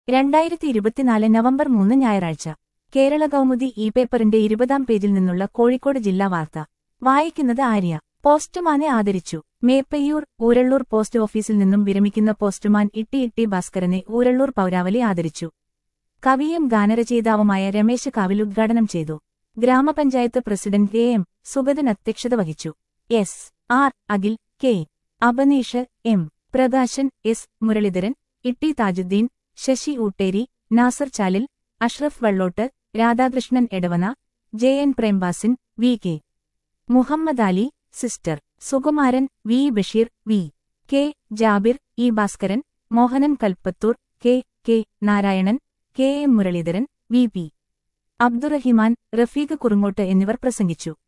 രണ്ടായിരത്തി ഇരുപത്തിനാല് നവംബർ മൂന്ന് ഞായറാഴ്ച കേരള കൗമുദി ഇ പേപ്പറിന്റെ ഇരുപതാം പേജിൽ നിന്നുള്ള കോഴിക്കോട് ജില്ലാ വാർത്ത വായിക്കുന്നത് ആര്യ പോസ്റ്റ്മാനെ ആദരിച്ചു മേപ്പയ്യൂർ ഊരള്ളൂർ പോസ്റ്റ് ഓഫീസിൽ നിന്നും വിരമിക്കുന്ന പോസ്റ്റ്മാൻ ഇട്ടി ഇട്ടി ഭാസ്കരനെ ഊരള്ളൂർ പൗരാവലി ആദരിച്ചു കവിയും ഗാനരചയിതാവുമായ രമേശ് കാവിൽ ഉദ്ഘാടനം ചെയ്തു ഗ്രാമപഞ്ചായത്ത് പ്രസിഡന്റ് എ എം സുഗതൻ അധ്യക്ഷത വഹിച്ചു S R Akhil K Abaneesh M Prakashan S Muraleedharan Itty Thajudheen Sasi Ootteri Nasar Chalil Ashraf Vallottu Radhakrishnan Edavana J N Prembasin V K Muhammad Ali sister Sukumaran V Basheer V K Jabir E Bhaskaran Mohanan Kalpathur K K Narayanan K M Muraleedharan V P Abdurahiman Rafeeq Kurungottu എന്നിവർ പ്രസംഗിച്ചു